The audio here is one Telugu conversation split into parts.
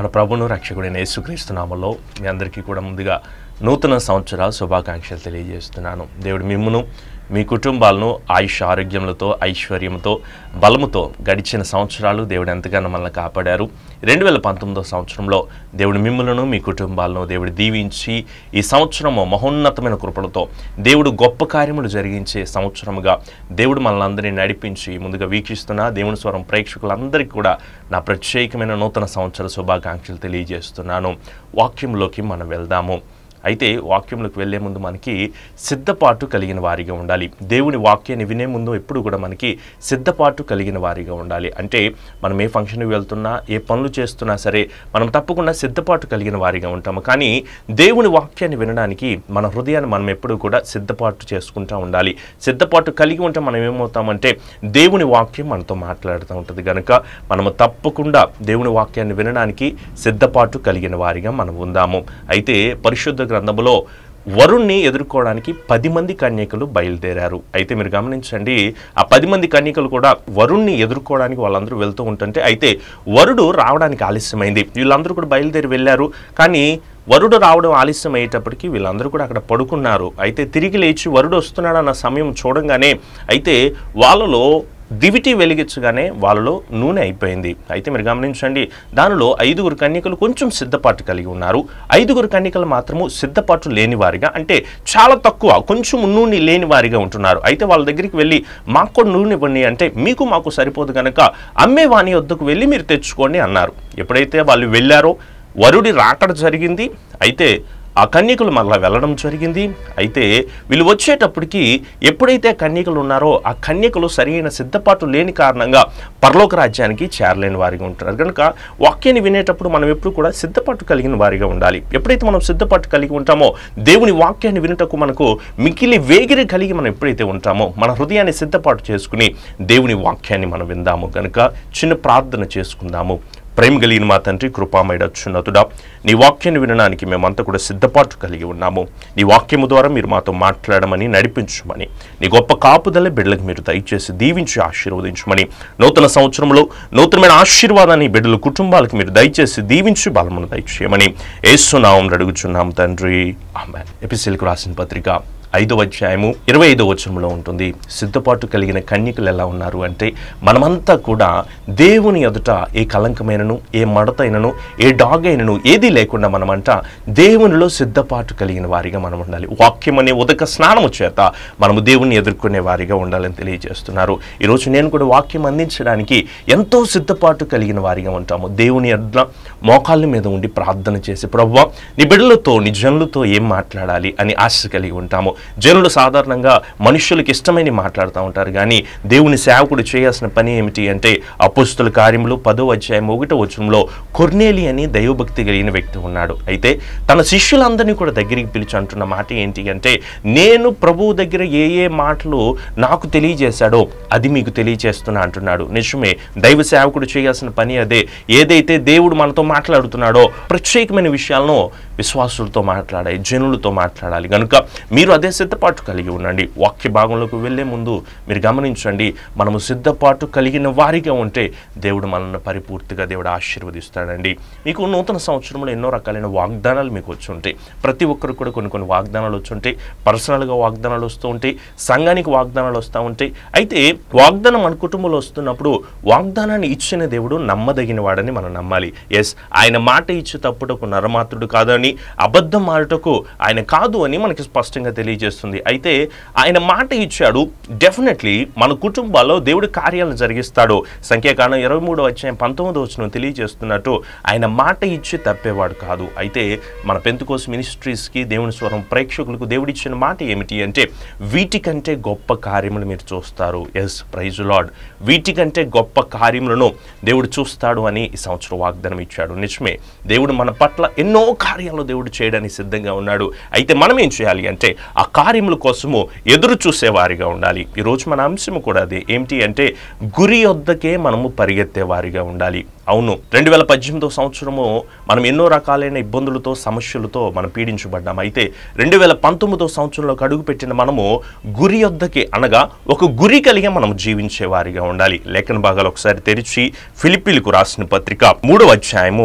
మన ప్రభును రక్షకుడైన యేసుక్రీస్తు నామంలో మీ అందరికీ కూడా ముందుగా నూతన సంవత్సర శుభాకాంక్షలు తెలియజేస్తున్నాను దేవుడు మిమ్మును మీ కుటుంబాలను ఆయుష్ ఆరోగ్యములతో ఐశ్వర్యంతో బలముతో గడిచిన సంవత్సరాలు దేవుడు ఎంతగానో మనల్ని కాపాడారు రెండు వేల పంతొమ్మిదో సంవత్సరంలో దేవుడు మిమ్మలను మీ కుటుంబాలను దేవుడు దీవించి ఈ సంవత్సరము మహోన్నతమైన కృపలతో దేవుడు గొప్ప కార్యములు జరిగించే సంవత్సరముగా దేవుడు మనల్ని అందరినీ నడిపించి ముందుగా వీక్షిస్తున్న దేవుని స్వరం ప్రేక్షకులందరికీ కూడా నా ప్రత్యేకమైన నూతన సంవత్సర శుభాకాంక్షలు తెలియజేస్తున్నాను వాక్యంలోకి మనం వెళ్దాము అయితే వాక్యంలోకి వెళ్ళే ముందు మనకి సిద్ధపాటు కలిగిన వారిగా ఉండాలి దేవుని వాక్యాన్ని వినే ముందు ఎప్పుడు కూడా మనకి సిద్ధపాటు కలిగిన వారిగా ఉండాలి అంటే మనం ఏ ఫంక్షన్కి వెళ్తున్నా ఏ పనులు చేస్తున్నా సరే మనం తప్పకుండా సిద్ధపాటు కలిగిన వారిగా ఉంటాము కానీ దేవుని వాక్యాన్ని వినడానికి మన హృదయాన్ని మనం ఎప్పుడు కూడా సిద్ధపాటు చేసుకుంటూ ఉండాలి సిద్ధపాటు కలిగి ఉంటే మనం ఏమవుతామంటే దేవుని వాక్యం మనతో మాట్లాడుతూ ఉంటుంది కనుక మనము తప్పకుండా దేవుని వాక్యాన్ని వినడానికి సిద్ధపాటు కలిగిన వారిగా మనం ఉందాము అయితే పరిశుద్ధ గ్రంథములో వరుణ్ణి ఎదుర్కోవడానికి పది మంది కన్యకలు బయలుదేరారు అయితే మీరు గమనించండి ఆ పది మంది కన్యకలు కూడా వరుణ్ణి ఎదుర్కోవడానికి వాళ్ళందరూ వెళ్తూ ఉంటుంటే అయితే వరుడు రావడానికి ఆలస్యమైంది వీళ్ళందరూ కూడా బయలుదేరి వెళ్ళారు కానీ వరుడు రావడం ఆలస్యం అయ్యేటప్పటికి వీళ్ళందరూ కూడా అక్కడ పడుకున్నారు అయితే తిరిగి లేచి వరుడు వస్తున్నాడన్న సమయం చూడంగానే అయితే వాళ్ళలో దివిటి వెలిగించగానే వాళ్ళలో నూనె అయిపోయింది అయితే మీరు గమనించండి దానిలో ఐదుగురు కన్యకలు కొంచెం సిద్ధపాటు కలిగి ఉన్నారు ఐదుగురు కన్యకలు మాత్రము సిద్ధపాటు లేని వారిగా అంటే చాలా తక్కువ కొంచెం నూనె లేని వారిగా ఉంటున్నారు అయితే వాళ్ళ దగ్గరికి వెళ్ళి మాకు కూడా నూనె ఇవ్వండి అంటే మీకు మాకు సరిపోదు కనుక అమ్మే వాణి వద్దకు వెళ్ళి మీరు తెచ్చుకోండి అన్నారు ఎప్పుడైతే వాళ్ళు వెళ్ళారో వరుడి రాకడ జరిగింది అయితే ఆ కన్యకులు మళ్ళా వెళ్ళడం జరిగింది అయితే వీళ్ళు వచ్చేటప్పటికి ఎప్పుడైతే కన్యకులు ఉన్నారో ఆ కన్యకులు సరైన సిద్ధపాటు లేని కారణంగా పరలోక రాజ్యానికి చేరలేని వారిగా ఉంటారు కనుక వాక్యాన్ని వినేటప్పుడు మనం ఎప్పుడు కూడా సిద్ధపాటు కలిగిన వారిగా ఉండాలి ఎప్పుడైతే మనం సిద్ధపాటు కలిగి ఉంటామో దేవుని వాక్యాన్ని వినుటకు మనకు మిగిలి వేగిరి కలిగి మనం ఎప్పుడైతే ఉంటామో మన హృదయాన్ని సిద్ధపాటు చేసుకుని దేవుని వాక్యాన్ని మనం విందాము కనుక చిన్న ప్రార్థన చేసుకుందాము ప్రేమ కలిగిన మా తండ్రి కృపామయుడ అత్యున్నతుడా నీ వాక్యాన్ని వినడానికి మేమంతా కూడా సిద్ధపాటు కలిగి ఉన్నాము నీ వాక్యము ద్వారా మీరు మాతో మాట్లాడమని నడిపించమని నీ గొప్ప కాపుదల బిడ్డలకు మీరు దయచేసి దీవించి ఆశీర్వదించమని నూతన సంవత్సరంలో నూతనమైన ఆశీర్వాదాన్ని బిడ్డల కుటుంబాలకు మీరు దయచేసి దీవించి బలమును దయచేయమని ఏసునామం అడుగుచున్నాం తండ్రి ఆమె ఎపిసిల్కు రాసిన పత్రిక ఐదవ అధ్యాయము ఇరవై ఐదో వచనంలో ఉంటుంది సిద్ధపాటు కలిగిన కన్యకలు ఎలా ఉన్నారు అంటే మనమంతా కూడా దేవుని ఎదుట ఏ కలంకమైనను ఏ మడతైనను ఏ డాగ్ అయినను ఏది లేకుండా మనమంతా దేవునిలో సిద్ధపాటు కలిగిన వారిగా మనం ఉండాలి వాక్యం అనే ఉదక స్నానము చేత మనము దేవుని ఎదుర్కొనే వారిగా ఉండాలని తెలియజేస్తున్నారు ఈరోజు నేను కూడా వాక్యం అందించడానికి ఎంతో సిద్ధపాటు కలిగిన వారిగా ఉంటాము దేవుని ఎడ్ల మోకాళ్ళ మీద ఉండి ప్రార్థన చేసి ప్రవ్వ నీ బిడ్డలతో నీ జనులతో ఏం మాట్లాడాలి అని ఆశ కలిగి ఉంటాము జనులు సాధారణంగా మనుషులకు ఇష్టమైన మాట్లాడుతూ ఉంటారు కానీ దేవుని సేవకుడు చేయాల్సిన పని ఏమిటి అంటే అపుస్తుల కార్యములు పదో అధ్యాయం ఒకటో వచనంలో కొర్నేలి అని దైవభక్తి కలిగిన వ్యక్తి ఉన్నాడు అయితే తన శిష్యులందరినీ కూడా దగ్గరికి పిలిచి అంటున్న మాట ఏంటి అంటే నేను ప్రభువు దగ్గర ఏ ఏ మాటలు నాకు తెలియజేశాడో అది మీకు తెలియజేస్తున్నా అంటున్నాడు నిజమే దైవ సేవకుడు చేయాల్సిన పని అదే ఏదైతే దేవుడు మనతో మాట్లాడుతున్నాడో ప్రత్యేకమైన విషయాలను విశ్వాసులతో మాట్లాడాలి జనులతో మాట్లాడాలి కనుక మీరు అదే సిద్ధపాటు కలిగి ఉండండి వాక్య భాగంలోకి వెళ్ళే ముందు మీరు గమనించండి మనము సిద్ధపాటు కలిగిన వారిగా ఉంటే దేవుడు మనల్ని పరిపూర్తిగా దేవుడు ఆశీర్వదిస్తాడండి మీకు నూతన సంవత్సరంలో ఎన్నో రకాలైన వాగ్దానాలు మీకు వచ్చి ఉంటాయి ప్రతి ఒక్కరు కూడా కొన్ని కొన్ని వాగ్దానాలు వచ్చి ఉంటాయి పర్సనల్గా వాగ్దానాలు వస్తూ ఉంటాయి సంఘానికి వాగ్దానాలు వస్తూ ఉంటాయి అయితే వాగ్దానం మన కుటుంబంలో వస్తున్నప్పుడు వాగ్దానాన్ని ఇచ్చిన దేవుడు నమ్మదగిన వాడని మనం నమ్మాలి ఎస్ ఆయన మాట ఇచ్చి తప్పుటకు నరమాత్రుడు కాదని అబద్ధం ఆడుటకు ఆయన కాదు అని మనకి స్పష్టంగా తెలియజేస్తుంది అయితే ఆయన మాట ఇచ్చాడు డెఫినెట్లీ మన కుటుంబాల్లో దేవుడి కార్యాలను జరిగిస్తాడు సంఖ్యాకాలం ఇరవై మూడో వచ్చాయి పంతొమ్మిదో వచ్చిన తెలియజేస్తున్నట్టు ఆయన మాట ఇచ్చి తప్పేవాడు కాదు అయితే మన పెంతుకోస్ మినిస్ట్రీస్కి దేవుని స్వరం ప్రేక్షకులకు దేవుడిచ్చిన మాట ఏమిటి అంటే వీటికంటే గొప్ప కార్యములు మీరు చూస్తారు ఎస్ ప్రైజ్ లాడ్ వీటికంటే గొప్ప కార్యములను దేవుడు చూస్తాడు అని ఈ సంవత్సరం వాగ్దానం ఇచ్చాడు నిజమే దేవుడు మన పట్ల ఎన్నో కార్యాలు దేవుడు చేయడానికి సిద్ధంగా ఉన్నాడు అయితే మనం ఏం చేయాలి అంటే ఆ కార్యముల కోసము ఎదురు చూసేవారిగా ఉండాలి ఈరోజు మన అంశము కూడా అదే ఏమిటి అంటే గురి వద్దకే మనము పరిగెత్తే వారిగా ఉండాలి అవును రెండు వేల పద్దెనిమిదో సంవత్సరము మనం ఎన్నో రకాలైన ఇబ్బందులతో సమస్యలతో మనం పీడించబడ్డాం అయితే రెండు వేల పంతొమ్మిదో సంవత్సరంలోకి అడుగుపెట్టిన మనము గురి వద్దకి అనగా ఒక గురి కలిగి మనం జీవించే వారిగా ఉండాలి లేఖన భాగాలు ఒకసారి తెరిచి ఫిలిపిలకు రాసిన పత్రిక మూడవ అధ్యాయము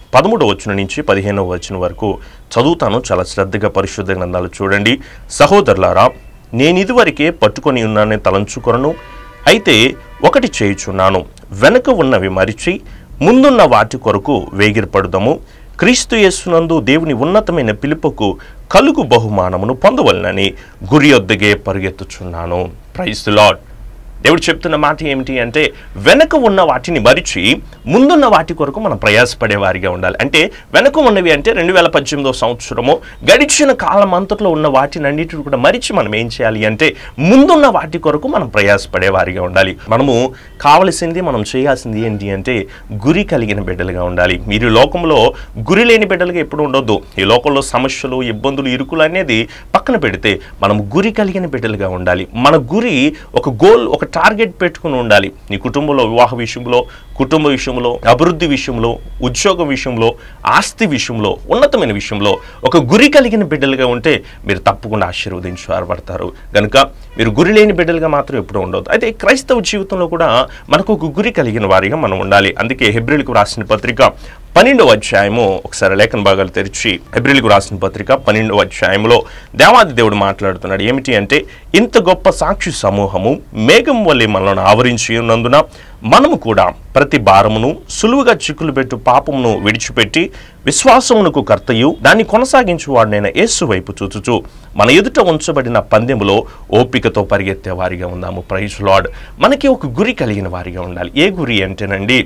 పదమూడవ వచనం నుంచి పదిహేనవ వచనం వరకు చదువుతాను చాలా శ్రద్ధగా పరిశుద్ధ గ్రంథాలు చూడండి సహోదరులారా నేను ఇదివరకే పట్టుకొని ఉన్నానని తలంచుకొనను అయితే ఒకటి చేయుచున్నాను వెనుక ఉన్నవి మరిచి ముందున్న వాటి కొరకు వేగిరపడుదము క్రీస్తు యేసునందు దేవుని ఉన్నతమైన పిలుపుకు కలుగు బహుమానమును పొందవలనని గురి వద్దగే పరిగెత్తుచున్నాను ప్రైజ్ లాడ్ దేవుడు చెప్తున్న మాట ఏమిటి అంటే వెనక ఉన్న వాటిని మరిచి ముందున్న వాటి కొరకు మనం ప్రయాసపడే వారిగా ఉండాలి అంటే వెనక ఉన్నవి అంటే రెండు వేల పద్దెనిమిదో సంవత్సరము గడిచిన కాలం అంతట్లో ఉన్న వాటిని అన్నిటిని కూడా మరిచి మనం ఏం చేయాలి అంటే ముందున్న వాటి కొరకు మనం ప్రయాసపడే వారిగా ఉండాలి మనము కావలసింది మనం చేయాల్సింది ఏంటి అంటే గురి కలిగిన బిడ్డలుగా ఉండాలి మీరు ఈ లోకంలో గురి లేని బిడ్డలుగా ఎప్పుడు ఉండొద్దు ఈ లోకంలో సమస్యలు ఇబ్బందులు ఇరుకులు అనేది పక్కన పెడితే మనం గురి కలిగిన బిడ్డలుగా ఉండాలి మన గురి ఒక గోల్ ఒక టార్గెట్ పెట్టుకుని ఉండాలి నీ కుటుంబంలో వివాహ విషయంలో కుటుంబ విషయంలో అభివృద్ధి విషయంలో ఉద్యోగ విషయంలో ఆస్తి విషయంలో ఉన్నతమైన విషయంలో ఒక గురి కలిగిన బిడ్డలుగా ఉంటే మీరు తప్పకుండా ఆశీర్వదించబడతారు కనుక మీరు గురి లేని బిడ్డలుగా మాత్రం ఎప్పుడూ ఉండదు అయితే క్రైస్తవ జీవితంలో కూడా మనకు ఒక గురి కలిగిన వారిగా మనం ఉండాలి అందుకే హెబ్రిల్కు రాసిన పత్రిక పన్నెండవ అధ్యాయము ఒకసారి లేఖన భాగాలు తెరిచి హెబ్రిల్కు రాసిన పత్రిక పన్నెండవ అధ్యాయంలో దేవాది దేవుడు మాట్లాడుతున్నాడు ఏమిటి అంటే ఇంత గొప్ప సాక్షి సమూహము మేఘం వల్లే మనల్ని ఆవరించి ఉన్నందున మనము కూడా ప్రతి భారమును సులువుగా చిక్కులు పెట్టు పాపమును విడిచిపెట్టి విశ్వాసమునకు కర్తయు దాన్ని కొనసాగించువాడినైన యేసు వైపు చూచుచు మన ఎదుట ఉంచబడిన పందెములో ఓపికతో పరిగెత్తే వారిగా ఉందాము ప్రైజ్ లార్డ్ మనకి ఒక గురి కలిగిన వారిగా ఉండాలి ఏ గురి అంటేనండి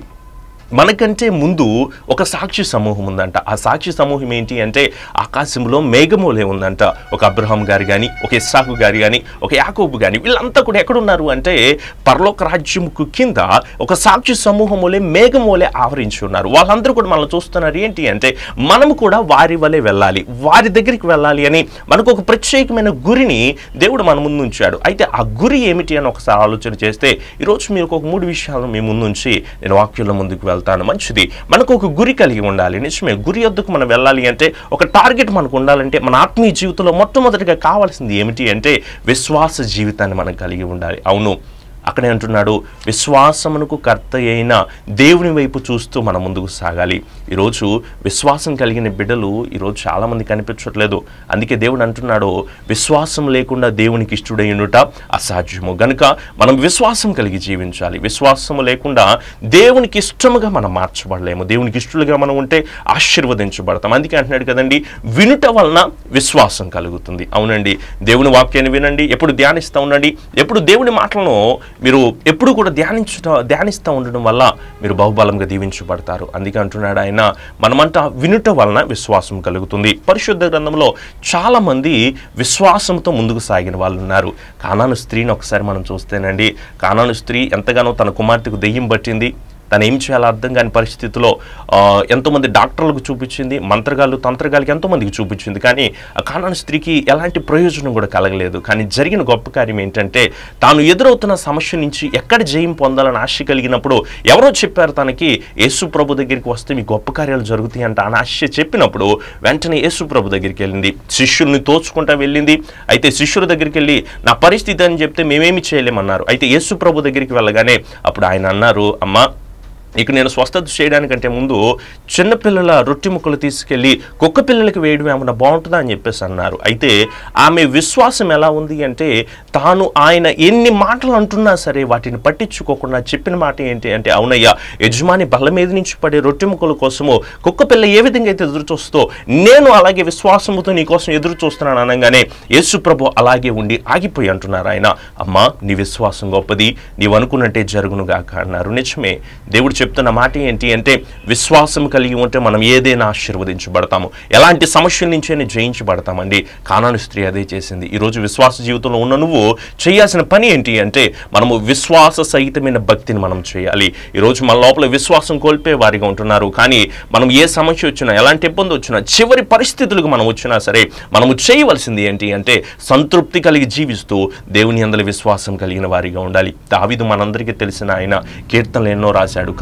మనకంటే ముందు ఒక సాక్షి సమూహం ఉందంట ఆ సాక్షి సమూహం ఏంటి అంటే ఆకాశంలో మేఘములే ఉందంట ఒక అబ్రహాం గారు కానీ ఒక ఇస్సాకు గారు కానీ ఒక యాకోబు కానీ వీళ్ళంతా కూడా ఎక్కడున్నారు అంటే పరలోక రాజ్యముకు కింద ఒక సాక్షి సమూహములే మేఘములే ఆవరించి ఉన్నారు వాళ్ళందరూ కూడా మనం చూస్తున్నారు ఏంటి అంటే మనము కూడా వారి వలె వెళ్ళాలి వారి దగ్గరికి వెళ్ళాలి అని మనకు ఒక ప్రత్యేకమైన గురిని దేవుడు మన ముందు ఉంచాడు అయితే ఆ గురి ఏమిటి అని ఒకసారి ఆలోచన చేస్తే ఈరోజు మీరు ఒక మూడు విషయాలను మీ ముందుంచి నేను వాక్యంలో ముందుకు వెళ్తాను మంచిది మనకు ఒక గురి కలిగి ఉండాలి నిజమే గురి వద్దకు మనం వెళ్ళాలి అంటే ఒక టార్గెట్ మనకు ఉండాలంటే మన ఆత్మీయ జీవితంలో మొట్టమొదటిగా కావాల్సింది ఏమిటి అంటే విశ్వాస జీవితాన్ని మనం కలిగి ఉండాలి అవును అక్కడే అంటున్నాడు విశ్వాసమునకు కర్త అయిన దేవుని వైపు చూస్తూ మనం ముందుకు సాగాలి ఈరోజు విశ్వాసం కలిగిన బిడ్డలు ఈరోజు చాలామంది కనిపించట్లేదు అందుకే దేవుడు అంటున్నాడు విశ్వాసం లేకుండా దేవునికి ఇష్టడైనట అసాధ్యము గనుక మనం విశ్వాసం కలిగి జీవించాలి విశ్వాసము లేకుండా దేవునికి ఇష్టముగా మనం మార్చబడలేము దేవునికి ఇష్టలుగా మనం ఉంటే ఆశీర్వదించబడతాం అందుకే అంటున్నాడు కదండి వినుట వలన విశ్వాసం కలుగుతుంది అవునండి దేవుని వాక్యాన్ని వినండి ఎప్పుడు ధ్యానిస్తూ ఉండండి ఎప్పుడు దేవుని మాటలను మీరు ఎప్పుడు కూడా ధ్యానించుట ధ్యానిస్తూ ఉండడం వల్ల మీరు బహుబలంగా దీవించబడతారు అందుకే అంటున్నాడు ఆయన మనమంతా వినుట వలన విశ్వాసం కలుగుతుంది పరిశుద్ధ గ్రంథంలో చాలా మంది విశ్వాసంతో ముందుకు సాగిన వాళ్ళు ఉన్నారు కానాను స్త్రీని ఒకసారి మనం చూస్తేనండి కానాను స్త్రీ ఎంతగానో తన కుమార్తెకు దెయ్యం పట్టింది తను ఏం చేయాలో అర్థం కాని పరిస్థితిలో ఆ, ఎంతోమంది డాక్టర్లకు చూపించింది మంత్రగాళ్ళు తంత్రగాళ్ళకి ఎంతోమందికి చూపించింది కానీ ఆ కానాను స్త్రీకి ఎలాంటి ప్రయోజనం కూడా కలగలేదు కానీ జరిగిన గొప్ప కార్యం ఏంటంటే తాను ఎదురవుతున్న సమస్య నుంచి ఎక్కడ జయం పొందాలని ఆశ కలిగినప్పుడు ఎవరో చెప్పారు తనకి యేసు ప్రభు దగ్గరికి వస్తే మీ గొప్ప కార్యాలు జరుగుతాయి అంట అని ఆశ చెప్పినప్పుడు వెంటనే యేసు ప్రభు దగ్గరికి వెళ్ళింది శిష్యుల్ని తోచుకుంటా వెళ్ళింది అయితే శిష్యుల దగ్గరికి వెళ్ళి నా పరిస్థితి అని చెప్తే మేమేమి చేయలేమన్నారు అయితే యేసు ప్రభు దగ్గరికి వెళ్ళగానే అప్పుడు ఆయన అన్నారు అమ్మా ఇక నేను స్వస్థత చేయడానికంటే ముందు చిన్నపిల్లల రొట్టె ముక్కలు తీసుకెళ్ళి కుక్క పిల్లలకి వేయడం ఏమన్నా బాగుంటుందా అని చెప్పేసి అన్నారు అయితే ఆమె విశ్వాసం ఎలా ఉంది అంటే తాను ఆయన ఎన్ని మాటలు అంటున్నా సరే వాటిని పట్టించుకోకుండా చెప్పిన మాట ఏంటి అంటే అవునయ్యా యజమాని బల్ల మీద నుంచి పడే రొట్టె ముక్కల కోసము కుక్క పిల్ల ఏ విధంగా అయితే ఎదురు చూస్తో నేను అలాగే విశ్వాసముతో నీ కోసం ఎదురు చూస్తున్నాను అనగానే యేసు ప్రభు అలాగే ఉండి ఆగిపోయి అంటున్నారు ఆయన అమ్మా నీ విశ్వాసం గొప్పది నీవు అనుకున్నట్టే జరుగునుగాక అన్నారు నిజమే దేవుడు చెప్తున్న మాట ఏంటి అంటే విశ్వాసం కలిగి ఉంటే మనం ఏదైనా ఆశీర్వదించబడతాము ఎలాంటి సమస్యల నుంచైనా జయించబడతామండి కానాను స్త్రీ అదే చేసింది ఈరోజు విశ్వాస జీవితంలో ఉన్న నువ్వు చేయాల్సిన పని ఏంటి అంటే మనము విశ్వాస సహితమైన భక్తిని మనం చేయాలి ఈరోజు మన లోపల విశ్వాసం కోల్పోయే వారిగా ఉంటున్నారు కానీ మనం ఏ సమస్య వచ్చినా ఎలాంటి ఇబ్బంది వచ్చినా చివరి పరిస్థితులకు మనం వచ్చినా సరే మనము చేయవలసింది ఏంటి అంటే సంతృప్తి కలిగి జీవిస్తూ దేవుని అందరి విశ్వాసం కలిగిన వారిగా ఉండాలి దావిదు మనందరికీ తెలిసిన ఆయన కీర్తనలు ఎన్నో రాశాడు కానీ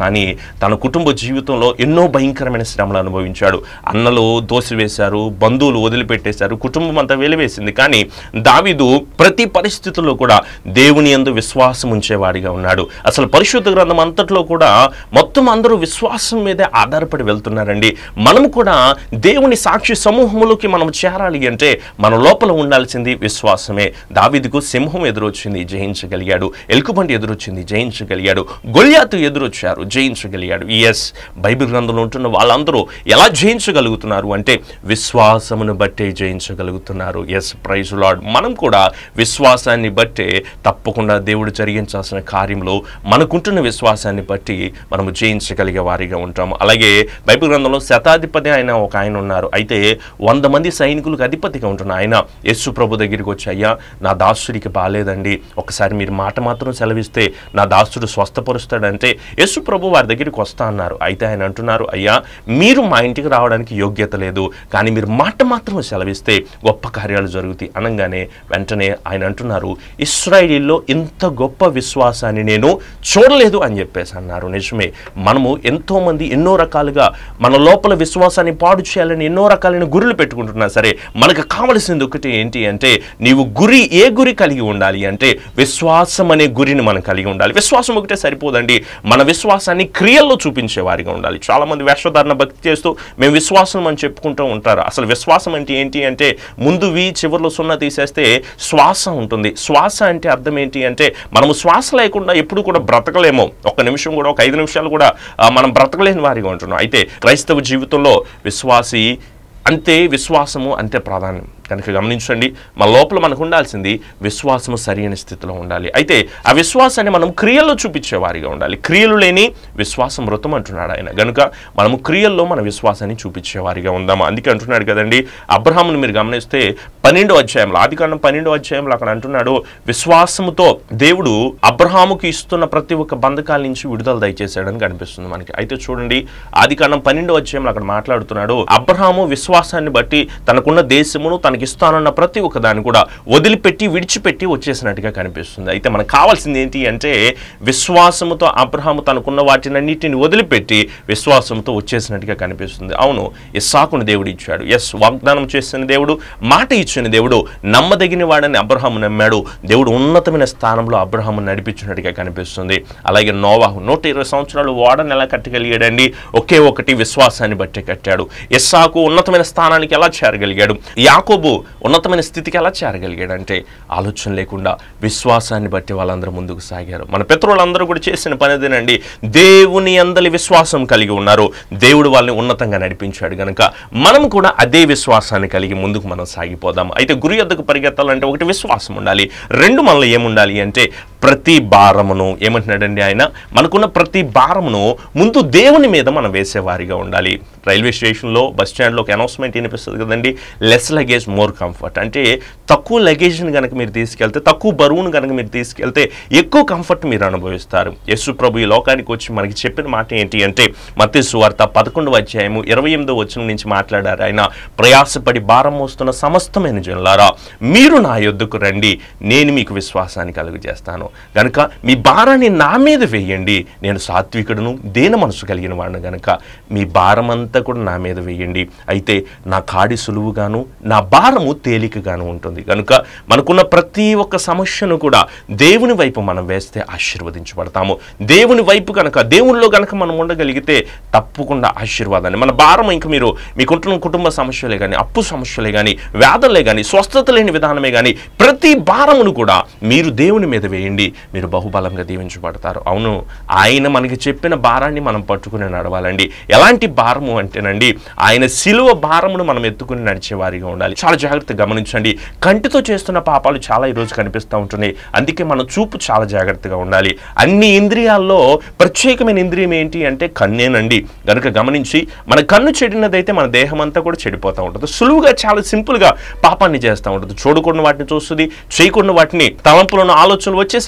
కానీ తన కుటుంబ జీవితంలో ఎన్నో భయంకరమైన శ్రమలు అనుభవించాడు అన్నలు దోసివేశారు బంధువులు వదిలిపెట్టేశారు కుటుంబం అంతా వెలివేసింది కానీ దావీదు ప్రతి పరిస్థితుల్లో కూడా దేవుని యందు విశ్వాసం ఉంచేవాడిగా ఉన్నాడు అసలు పరిశుద్ధ గ్రంథం అంతట్లో కూడా మొత్తం అందరూ విశ్వాసం మీదే ఆధారపడి వెళ్తున్నారండి మనం కూడా దేవుని సాక్షి సమూహములోకి మనం చేరాలి అంటే మన లోపల ఉండాల్సింది విశ్వాసమే దావీదుకు సింహం ఎదురొచ్చింది జయించగలిగాడు ఎలుకబంటి ఎదురొచ్చింది జయించగలిగాడు గొల్యాతు ఎదురొచ్చారు జయించగలిగాడు ఎస్ బైబిల్ గ్రంథంలో ఉంటున్న వాళ్ళందరూ ఎలా జయించగలుగుతున్నారు అంటే విశ్వాసమును బట్టే జయించగలుగుతున్నారు ఎస్ ప్రైజ్ లాడ్ మనం కూడా విశ్వాసాన్ని బట్టే తప్పకుండా దేవుడు జరిగించాల్సిన కార్యంలో మనకుంటున్న విశ్వాసాన్ని బట్టి మనము జయించగలిగే వారిగా ఉంటాము అలాగే బైబిల్ గ్రంథంలో శతాధిపతి ఆయన ఒక ఆయన ఉన్నారు అయితే వంద మంది సైనికులకు అధిపతిగా ఉంటున్న ఆయన యేసు ప్రభు దగ్గరికి వచ్చి అయ్యా నా దాసుడికి బాగాలేదండి ఒకసారి మీరు మాట మాత్రం సెలవిస్తే నా దాసుడు స్వస్థపరుస్తాడంటే యేసు ప్రభు వారి దగ్గరికి వస్తా అన్నారు అయితే ఆయన అంటున్నారు అయ్యా మీరు మా ఇంటికి రావడానికి యోగ్యత లేదు కానీ మీరు మాట మాత్రం సెలవిస్తే గొప్ప కార్యాలు జరుగుతాయి అనగానే వెంటనే ఆయన అంటున్నారు ఇస్రాయిల్లో ఇంత గొప్ప విశ్వాసాన్ని నేను చూడలేదు అని చెప్పేసి అన్నారు నిజమే మనము ఎంతో మంది ఎన్నో రకాలుగా మన లోపల విశ్వాసాన్ని పాడు చేయాలని ఎన్నో రకాలైన గురులు పెట్టుకుంటున్నా సరే మనకు కావలసింది ఒకటి ఏంటి అంటే నీవు గురి ఏ గురి కలిగి ఉండాలి అంటే విశ్వాసం అనే గురిని మనం కలిగి ఉండాలి విశ్వాసం ఒకటే సరిపోదండి మన విశ్వాసాన్ని క్రియల్లో చూపించే వారిగా ఉండాలి చాలా మంది వేషధారణ భక్తి చేస్తూ మేము విశ్వాసం అని చెప్పుకుంటూ ఉంటారు అసలు విశ్వాసం అంటే ఏంటి అంటే ముందు వి చివరిలో సున్నా తీసేస్తే శ్వాస ఉంటుంది శ్వాస అంటే అర్థం ఏంటి అంటే మనము శ్వాస లేకుండా ఎప్పుడు కూడా బ్రతకలేము ఒక నిమిషం కూడా ఒక ఐదు నిమిషాలు కూడా ఆ, మనం బ్రతకలేని వారిగా ఉంటున్నాం అయితే క్రైస్తవ జీవితంలో విశ్వాసి అంతే విశ్వాసము అంతే ప్రాధాన్యం కనుక గమనించండి మన లోపల మనకు ఉండాల్సింది విశ్వాసము సరైన స్థితిలో ఉండాలి అయితే ఆ విశ్వాసాన్ని మనం క్రియల్లో చూపించే వారిగా ఉండాలి క్రియలు లేని విశ్వాసం మృతం అంటున్నాడు ఆయన గనుక మనము క్రియల్లో మన విశ్వాసాన్ని చూపించే వారిగా ఉందాము అందుకే అంటున్నాడు కదండి అబ్రహామును మీరు గమనిస్తే పన్నెండో అధ్యాయంలో ఆది కాండం పన్నెండో అధ్యాయంలో అక్కడ అంటున్నాడు విశ్వాసముతో దేవుడు అబ్రహాముకి ఇస్తున్న ప్రతి ఒక్క బంధకాల నుంచి విడుదల దయచేశాడని కనిపిస్తుంది మనకి అయితే చూడండి ఆది కాండం పన్నెండో అధ్యాయంలో అక్కడ మాట్లాడుతున్నాడు అబ్రహాము విశ్వాసాన్ని బట్టి తనకున్న దేశమును తనకి ఇస్తానన్న ప్రతి ఒక్క దాన్ని కూడా వదిలిపెట్టి విడిచిపెట్టి వచ్చేసినట్టుగా కనిపిస్తుంది అయితే మనకు కావాల్సింది ఏంటి అంటే విశ్వాసముతో అబ్రహాము తనకున్న వాటినన్నిటిని వదిలిపెట్టి విశ్వాసంతో వచ్చేసినట్టుగా కనిపిస్తుంది అవును ఇస్సాకును దేవుడు ఇచ్చాడు ఎస్ వాగ్దానం చేసిన దేవుడు మాట ఇచ్చిన దేవుడు నమ్మదగిన వాడని అబ్రహాము నమ్మాడు దేవుడు ఉన్నతమైన స్థానంలో అబ్రహాము నడిపించినట్టుగా కనిపిస్తుంది అలాగే నోవాహు నూట ఇరవై సంవత్సరాలు ఓడని ఎలా కట్టగలిగాడండి ఒకే ఒకటి విశ్వాసాన్ని బట్టి కట్టాడు ఇస్సాకు ఉన్నతమైన స్థానానికి ఎలా చేరగలిగాడు యాకోబు ఉన్నతమైన స్థితికి ఎలా చేరగలిగాడు అంటే ఆలోచన లేకుండా విశ్వాసాన్ని బట్టి వాళ్ళందరూ ముందుకు సాగారు మన పితరులందరూ కూడా చేసిన పని అదేనండి దేవుని అందలి విశ్వాసం కలిగి ఉన్నారు దేవుడు వాళ్ళని ఉన్నతంగా నడిపించాడు గనుక మనం కూడా అదే విశ్వాసాన్ని కలిగి ముందుకు మనం సాగిపోదాం అయితే గురి యొద్దకు పరిగెత్తాలంటే ఒకటి విశ్వాసం ఉండాలి రెండు మనలో ఏముండాలి అంటే ప్రతి భారమును ఏమంటున్నాడండి ఆయన మనకున్న ప్రతి భారమును ముందు దేవుని మీద మనం వేసేవారిగా ఉండాలి రైల్వే స్టేషన్లో బస్ స్టాండ్లో ఒక అనౌన్స్మెంట్ వినిపిస్తుంది కదండి లెస్ లగేజ్ మోర్ కంఫర్ట్ అంటే తక్కువ లగేజ్ని కనుక మీరు తీసుకెళ్తే తక్కువ బరువును కనుక మీరు తీసుకెళ్తే ఎక్కువ కంఫర్ట్ మీరు అనుభవిస్తారు యేసు ప్రభు ఈ లోకానికి వచ్చి మనకి చెప్పిన మాట ఏంటి అంటే మత్తి సువార్త పదకొండు అధ్యాయము ఇరవై ఎనిమిదో వచనం నుంచి మాట్లాడారు ఆయన ప్రయాసపడి భారం మోస్తున్న సమస్తమైన జనులారా మీరు నా యొద్దకు రండి నేను మీకు విశ్వాసాన్ని కలుగజేస్తాను గనుక మీ భారాన్ని నా మీద వేయండి నేను సాత్వికుడును దేన మనసు కలిగిన వాడిని గనుక మీ భారం అంతా కూడా నా మీద వేయండి అయితే నా కాడి సులువుగాను నా భారము తేలికగాను ఉంటుంది కనుక మనకున్న ప్రతి ఒక్క సమస్యను కూడా దేవుని వైపు మనం వేస్తే ఆశీర్వదించబడతాము దేవుని వైపు కనుక దేవునిలో కనుక మనం ఉండగలిగితే తప్పకుండా ఆశీర్వాదాన్ని మన భారం ఇంక మీరు మీకుంటున్న కుటుంబ సమస్యలే కానీ అప్పు సమస్యలే కానీ వ్యాధులే కానీ స్వస్థత లేని విధానమే కానీ ప్రతి భారమును కూడా మీరు దేవుని మీద వేయండి మీరు బహుబలంగా దీవించబడతారు అవును ఆయన మనకి చెప్పిన భారాన్ని మనం పట్టుకుని నడవాలండి ఎలాంటి భారము అంటేనండి ఆయన సిలువ భారమును మనం ఎత్తుకుని నడిచేవారిగా ఉండాలి చాలా జాగ్రత్తగా గమనించండి కంటితో చేస్తున్న పాపాలు చాలా ఈరోజు కనిపిస్తూ ఉంటున్నాయి అందుకే మన చూపు చాలా జాగ్రత్తగా ఉండాలి అన్ని ఇంద్రియాల్లో ప్రత్యేకమైన ఇంద్రియం ఏంటి అంటే కన్నేనండి గనుక గమనించి మన కన్ను చెడినదైతే మన దేహం అంతా కూడా చెడిపోతూ ఉంటుంది సులువుగా చాలా సింపుల్గా పాపాన్ని చేస్తూ ఉంటుంది చూడకుండా వాటిని చూస్తుంది చేయకుండా వాటిని తలంపులను ఆలోచనలు వచ్చేసి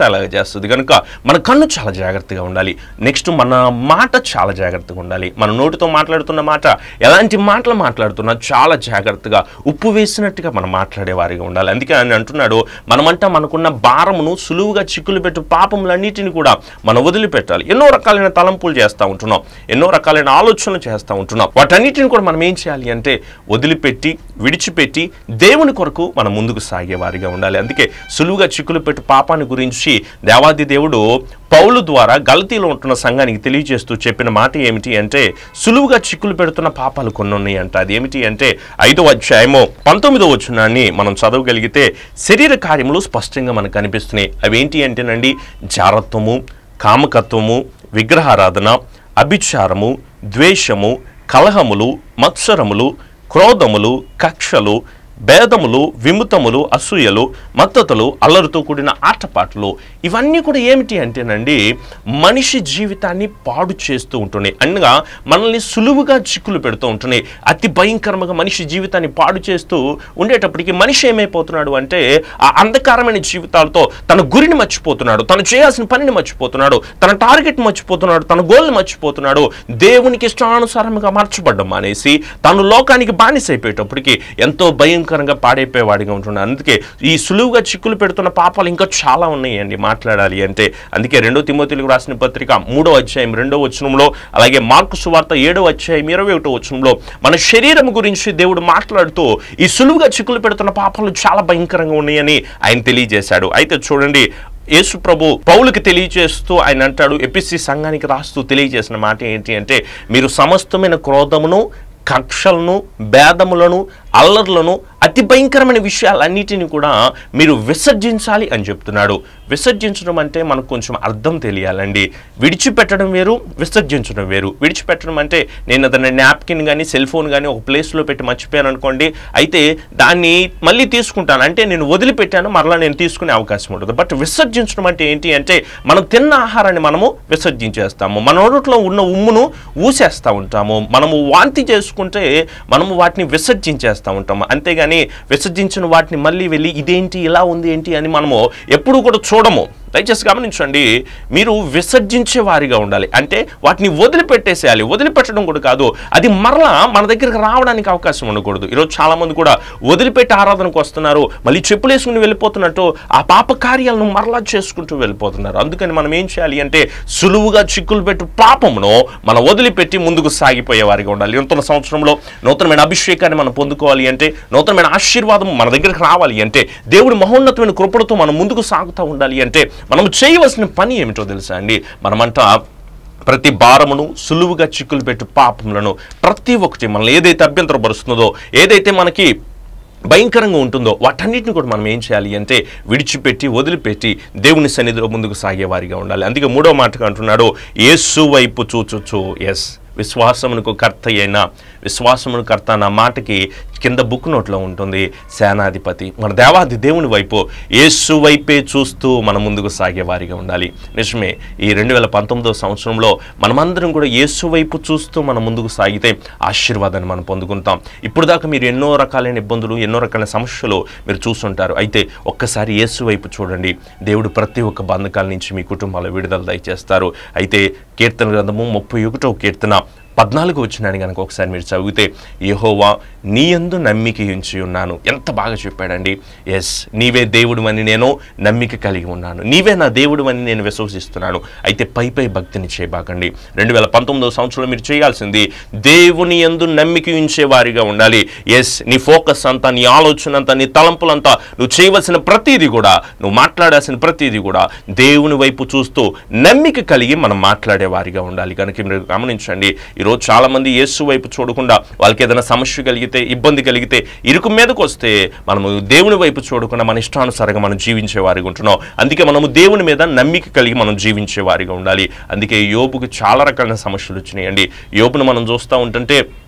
తీసేసేలాగా చేస్తుంది కనుక మన కన్ను చాలా జాగ్రత్తగా ఉండాలి నెక్స్ట్ మన మాట చాలా జాగ్రత్తగా ఉండాలి మన నోటితో మాట్లాడుతున్న మాట ఎలాంటి మాటలు మాట్లాడుతున్నా చాలా జాగ్రత్తగా ఉప్పు వేసినట్టుగా మనం మాట్లాడే వారిగా ఉండాలి అందుకే ఆయన అంటున్నాడు మనమంట మనకున్న భారమును సులువుగా చిక్కులు పెట్టు పాపములన్నిటిని కూడా మనం వదిలిపెట్టాలి ఎన్నో రకాలైన తలంపులు చేస్తూ ఉంటున్నాం ఎన్నో రకాలైన ఆలోచనలు చేస్తూ ఉంటున్నాం వాటన్నిటిని కూడా మనం ఏం చేయాలి అంటే వదిలిపెట్టి విడిచిపెట్టి దేవుని కొరకు మనం ముందుకు సాగే వారిగా ఉండాలి అందుకే సులువుగా చిక్కులు పెట్టు పాపాన్ని గురించి దేవాది దేవుడు పౌలు ద్వారా గలతీలో ఉంటున్న సంఘానికి తెలియజేస్తూ చెప్పిన మాట ఏమిటి అంటే సులువుగా చిక్కులు పెడుతున్న పాపాలు కొన్ని ఉన్నాయి అంట అది ఏమిటి అంటే ఐదో అధ్యాయము పంతొమ్మిదో వచనాన్ని మనం చదవగలిగితే శరీర కార్యములు స్పష్టంగా మనకు కనిపిస్తున్నాయి అవి ఏంటి అంటేనండి జారత్వము కామకత్వము విగ్రహారాధన అభిచారము ద్వేషము కలహములు మత్సరములు క్రోధములు కక్షలు భేదములు విముతములు అసూయలు మద్దతులు అల్లరితో కూడిన ఆటపాటలు ఇవన్నీ కూడా ఏమిటి అంటేనండి మనిషి జీవితాన్ని పాడు చేస్తూ ఉంటున్నాయి అనగా మనల్ని సులువుగా చిక్కులు పెడుతూ ఉంటున్నాయి అతి భయంకరంగా మనిషి జీవితాన్ని పాడు చేస్తూ ఉండేటప్పటికి మనిషి ఏమైపోతున్నాడు అంటే ఆ అంధకారమైన జీవితాలతో తన గురిని మర్చిపోతున్నాడు తను చేయాల్సిన పనిని మర్చిపోతున్నాడు తన టార్గెట్ మర్చిపోతున్నాడు తన గోల్ని మర్చిపోతున్నాడు దేవునికి ఇష్టానుసారంగా మార్చబడ్డం మానేసి తను లోకానికి బానిసైపోయేటప్పటికి ఎంతో భయంకరంగా పాడైపోయేవాడిగా ఉంటున్నాడు అందుకే ఈ సులువుగా చిక్కులు పెడుతున్న పాపాలు ఇంకా చాలా ఉన్నాయండి మాట్లాడాలి అంటే అందుకే రెండో తిమోతిలకు రాసిన పత్రిక మూడో అధ్యాయం రెండో వచనంలో అలాగే మార్కు సువార్త ఏడో అధ్యాయం ఇరవై ఒకటో వచనంలో మన శరీరం గురించి దేవుడు మాట్లాడుతూ ఈ సులువుగా చిక్కులు పెడుతున్న పాపాలు చాలా భయంకరంగా ఉన్నాయని ఆయన తెలియజేశాడు అయితే చూడండి యేసు ప్రభు పౌలుకి తెలియజేస్తూ ఆయన అంటాడు ఎపిసి సంఘానికి రాస్తూ తెలియజేసిన మాట ఏంటి అంటే మీరు సమస్తమైన క్రోధమును కక్షలను భేదములను అల్లర్లను అతి భయంకరమైన విషయాలన్నిటిని కూడా మీరు విసర్జించాలి అని చెప్తున్నాడు విసర్జించడం అంటే మనకు కొంచెం అర్థం తెలియాలండి విడిచిపెట్టడం వేరు విసర్జించడం వేరు విడిచిపెట్టడం అంటే నేను అతని నాప్కిన్ కానీ సెల్ ఫోన్ కానీ ఒక ప్లేస్లో పెట్టి మర్చిపోయాను అనుకోండి అయితే దాన్ని మళ్ళీ తీసుకుంటాను అంటే నేను వదిలిపెట్టాను మరలా నేను తీసుకునే అవకాశం ఉంటుంది బట్ విసర్జించడం అంటే ఏంటి అంటే మనం తిన్న ఆహారాన్ని మనము విసర్జించేస్తాము మన నోట్లో ఉన్న ఉమ్మును ఊసేస్తూ ఉంటాము మనము వాంతి చేసుకుంటే మనము వాటిని విసర్జించేస్తూ ఉంటాము అంతేగాని విసర్జించిన వాటిని మళ్ళీ వెళ్ళి ఇదేంటి ఇలా ఉంది ఏంటి అని మనము ఎప్పుడూ కూడా చూడము దయచేసి గమనించండి మీరు విసర్జించే వారిగా ఉండాలి అంటే వాటిని వదిలిపెట్టేసేయాలి వదిలిపెట్టడం కూడా కాదు అది మరలా మన దగ్గరికి రావడానికి అవకాశం ఉండకూడదు ఈరోజు చాలా మంది కూడా వదిలిపెట్టి ఆరాధనకు వస్తున్నారు మళ్ళీ చెప్పులు వేసుకుని వెళ్ళిపోతున్నట్టు ఆ పాప కార్యాలను మరలా చేసుకుంటూ వెళ్ళిపోతున్నారు అందుకని మనం ఏం చేయాలి అంటే సులువుగా చిక్కులు పెట్టు పాపమును మనం వదిలిపెట్టి ముందుకు సాగిపోయే వారిగా ఉండాలి నూతన సంవత్సరంలో నూతనమైన అభిషేకాన్ని మనం పొందుకోవాలి అంటే నూతనమైన ఆశీర్వాదం మన దగ్గరికి రావాలి అంటే దేవుడి మహోన్నతమైన కృపణతో మనం ముందుకు సాగుతూ ఉండాలి అంటే మనం చేయవలసిన పని ఏమిటో తెలుసా అండి మనమంతా ప్రతి భారమును సులువుగా చిక్కులు పెట్టు పాపములను ప్రతి ఒక్కటి మనల్ని ఏదైతే అభ్యంతరపరుస్తుందో ఏదైతే మనకి భయంకరంగా ఉంటుందో వాటన్నిటిని కూడా మనం ఏం చేయాలి అంటే విడిచిపెట్టి వదిలిపెట్టి దేవుని సన్నిధిలో ముందుకు సాగేవారిగా ఉండాలి అందుకే మూడో మాటగా అంటున్నాడు యేసు వైపు చూచొచ్చు ఎస్ విశ్వాసమునకు కర్త అయిన విశ్వాసమును కర్త అన్న మాటకి కింద బుక్ నోట్లో ఉంటుంది సేనాధిపతి మన దేవాది దేవుని వైపు యేసు వైపే చూస్తూ మనం ముందుకు సాగే వారిగా ఉండాలి నిజమే ఈ రెండు వేల పంతొమ్మిదో సంవత్సరంలో మనమందరం కూడా యేసు వైపు చూస్తూ మనం ముందుకు సాగితే ఆశీర్వాదాన్ని మనం పొందుకుంటాం ఇప్పుడు దాకా మీరు ఎన్నో రకాలైన ఇబ్బందులు ఎన్నో రకాలైన సమస్యలు మీరు చూస్తుంటారు అయితే ఒక్కసారి యేసు వైపు చూడండి దేవుడు ప్రతి ఒక్క బంధకాల నుంచి మీ కుటుంబాల విడుదల దయచేస్తారు అయితే కీర్తన గ్రంథము ముప్పై ఒకటో కీర్తన పద్నాలుగు వచ్చినాన్ని కనుక ఒకసారి మీరు చదివితే యెహోవా నీ యందు నమ్మిక ఉంచి ఉన్నాను ఎంత బాగా చెప్పాడండి ఎస్ నీవే దేవుడు అని నేను నమ్మిక కలిగి ఉన్నాను నీవే నా దేవుడు అని నేను విశ్వసిస్తున్నాను అయితే పై పై భక్తిని చేయబాకండి రెండు వేల పంతొమ్మిదవ సంవత్సరంలో మీరు చేయాల్సింది దేవుని యందు నమ్మిక ఉంచే వారిగా ఉండాలి ఎస్ నీ ఫోకస్ అంతా నీ ఆలోచన అంతా నీ తలంపులంతా నువ్వు చేయవలసిన ప్రతిదీ కూడా నువ్వు మాట్లాడాల్సిన ప్రతిదీ కూడా దేవుని వైపు చూస్తూ నమ్మిక కలిగి మనం మాట్లాడే వారిగా ఉండాలి కనుక మీరు గమనించండి ఈరోజు చాలా మంది యేసు వైపు చూడకుండా వాళ్ళకి ఏదైనా సమస్య కలిగితే ఇబ్బంది కలిగితే ఇరుకు మీదకు వస్తే మనము దేవుని వైపు చూడకుండా మన ఇష్టానుసారంగా మనం జీవించే వారిగా ఉంటున్నాం అందుకే మనము దేవుని మీద నమ్మిక కలిగి మనం జీవించే వారిగా ఉండాలి అందుకే యోబుకి చాలా రకాలైన సమస్యలు వచ్చినాయండి యోబును మనం చూస్తూ ఉంటుంటే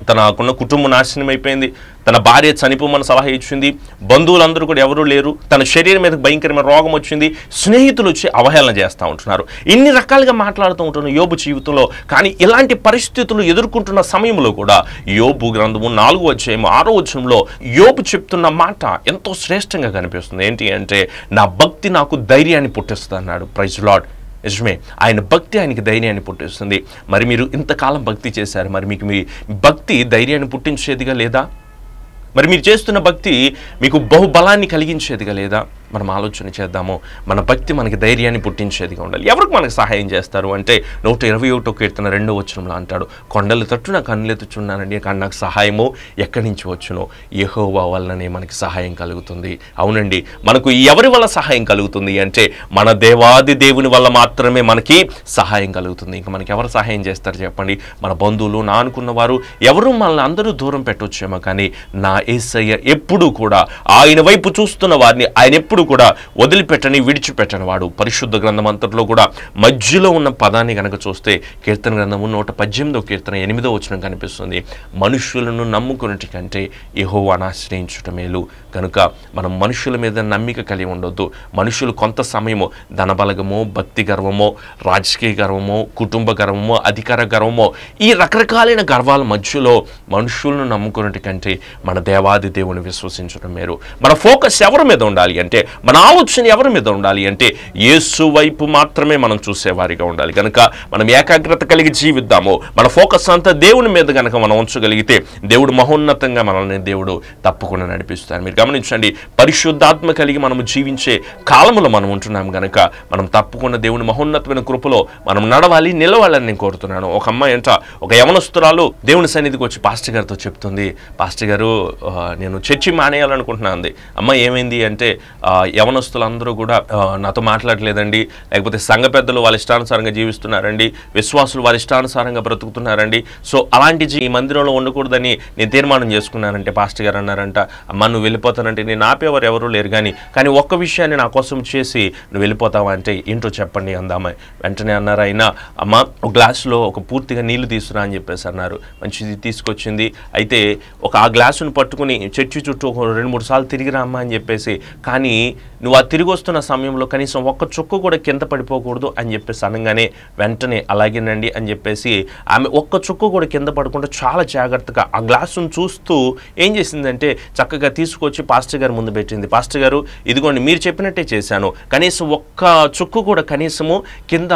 తనకున్న కుటుంబం నాశనం అయిపోయింది తన భార్య చనిపోమని సలహా ఇచ్చింది బంధువులందరూ కూడా ఎవరూ లేరు తన శరీరం మీద భయంకరమైన రోగం వచ్చింది స్నేహితులు వచ్చి అవహేళన చేస్తూ ఉంటున్నారు ఇన్ని రకాలుగా మాట్లాడుతూ ఉంటున్న యోబు జీవితంలో కానీ ఇలాంటి పరిస్థితులు ఎదుర్కొంటున్న సమయంలో కూడా యోబు గ్రంథము నాలుగు వచ్చేమో ఆరో వచ్చంలో యోబు చెప్తున్న మాట ఎంతో శ్రేష్టంగా కనిపిస్తుంది ఏంటి అంటే నా భక్తి నాకు ధైర్యాన్ని పుట్టిస్తుంది అన్నాడు ప్రైజ్ లాడ్ నిజమే ఆయన భక్తి ఆయనకి ధైర్యాన్ని పుట్టిస్తుంది మరి మీరు ఇంతకాలం భక్తి చేశారు మరి మీకు మీ భక్తి ధైర్యాన్ని పుట్టించేదిగా లేదా మరి మీరు చేస్తున్న భక్తి మీకు బహుబలాన్ని కలిగించేదిగా లేదా మనం ఆలోచన చేద్దాము మన భక్తి మనకి ధైర్యాన్ని పుట్టించేదిగా ఉండాలి ఎవరికి మనకు సహాయం చేస్తారు అంటే నూట ఇరవై ఒకటో కీర్తన రెండో వచనంలో అంటాడు కొండలు తట్టు నాకు కన్నులెత్తుచున్నానండి కానీ నాకు సహాయము ఎక్కడి నుంచి వచ్చునో యెహోవా వల్లనే మనకి సహాయం కలుగుతుంది అవునండి మనకు ఎవరి వల్ల సహాయం కలుగుతుంది అంటే మన దేవాది దేవుని వల్ల మాత్రమే మనకి సహాయం కలుగుతుంది ఇంకా మనకి ఎవరు సహాయం చేస్తారు చెప్పండి మన బంధువులు నా అనుకున్న వారు ఎవరు మనల్ని అందరూ దూరం పెట్టొచ్చేమో కానీ నా ఏసయ్య ఎప్పుడూ కూడా ఆయన వైపు చూస్తున్న వారిని ఆయన ఎప్పుడు కూడా వదిలిపెట్టని విడిచిపెట్టని వాడు పరిశుద్ధ గ్రంథం అంతట్లో కూడా మధ్యలో ఉన్న పదాన్ని కనుక చూస్తే కీర్తన గ్రంథము నూట పద్దెనిమిదో కీర్తన ఎనిమిదో వచనం కనిపిస్తుంది మనుషులను నమ్ముకున్నటి కంటే యెహోవాను ఆశ్రయించుట మేలు కనుక మనం మనుషుల మీద నమ్మిక కలిగి ఉండొద్దు మనుషులు కొంత సమయము ధనబలగమో భక్తి గర్వమో రాజకీయ గర్వమో కుటుంబ గర్వమో అధికార గర్వమో ఈ రకరకాలైన గర్వాల మధ్యలో మనుషులను నమ్ముకున్నటి కంటే మన దేవాది దేవుని విశ్వసించడం మేరు మన ఫోకస్ ఎవరి మీద ఉండాలి అంటే మన ఆలోచన ఎవరి మీద ఉండాలి అంటే యేసు వైపు మాత్రమే మనం చూసేవారిగా ఉండాలి కనుక మనం ఏకాగ్రత కలిగి జీవిద్దాము మన ఫోకస్ అంతా దేవుని మీద కనుక మనం ఉంచగలిగితే దేవుడు మహోన్నతంగా మనల్ని దేవుడు తప్పకుండా నడిపిస్తాడు మీరు గమనించండి పరిశుద్ధాత్మ కలిగి మనము జీవించే కాలములో మనం ఉంటున్నాం గనక మనం తప్పకుండా దేవుని మహోన్నతమైన కృపలో మనం నడవాలి నిలవాలని నేను కోరుతున్నాను ఒక అమ్మాయి అంట ఒక యవనస్తురాలు దేవుని సన్నిధికి వచ్చి పాస్టర్ గారితో చెప్తుంది పాస్టర్ గారు ఆ, నేను చర్చి మానేయాలనుకుంటున్నాను అంది అమ్మ ఏమైంది అంటే ఆ, యవనస్తులందరూ కూడా ఆ, నాతో మాట్లాడలేదండి లేకపోతే సంఘ పెద్దలు వాళ్ళ ఇష్టానుసారంగా జీవిస్తున్నారండి విశ్వాసులు వారి ఇష్టానుసారంగా బ్రతుకుతున్నారండి సో అలాంటి జీ- ఈ మందిరంలో ఉండకూడదని నేను తీర్మానం చేసుకున్నానంటే పాస్టర్ గారు అన్నారంట అమ్మ నువ్వు వెళ్ళిపోతానంటే నేను ఆపేవారు ఎవరూ లేరు కానీ కానీ ఒక్క విషయాన్ని నా కోసం చేసి నువ్వు వెళ్ళిపోతావా అంటే ఏంటో చెప్పండి అందామా వెంటనే అన్నారు అయినా అమ్మ ఒక గ్లాసులో ఒక పూర్తిగా నీళ్లు తీసుకురా అని చెప్పేసి అన్నారు మంచిది తీసుకొచ్చింది అయితే ఒక ఆ గ్లాసును పట్టుకుని చర్చి చుట్టూ ఒక రెండు మూడు సార్లు తిరిగి రామ్మా అని చెప్పేసి కానీ నువ్వు ఆ తిరిగి వస్తున్న సమయంలో కనీసం ఒక్క చుక్క కూడా కింద పడిపోకూడదు అని చెప్పేసి అనగానే వెంటనే అలాగేనండి అని చెప్పేసి ఆమె ఒక్క చుక్క కూడా కింద పడకుండా చాలా జాగ్రత్తగా ఆ గ్లాసును చూస్తూ ఏం చేసిందంటే చక్కగా తీసుకొచ్చి పాస్టర్ గారు ముందు పెట్టింది పాస్టర్ గారు ఇదిగోండి మీరు చెప్పినట్టే చేశాను కనీసం ఒక్క చుక్క కూడా కనీసము కింద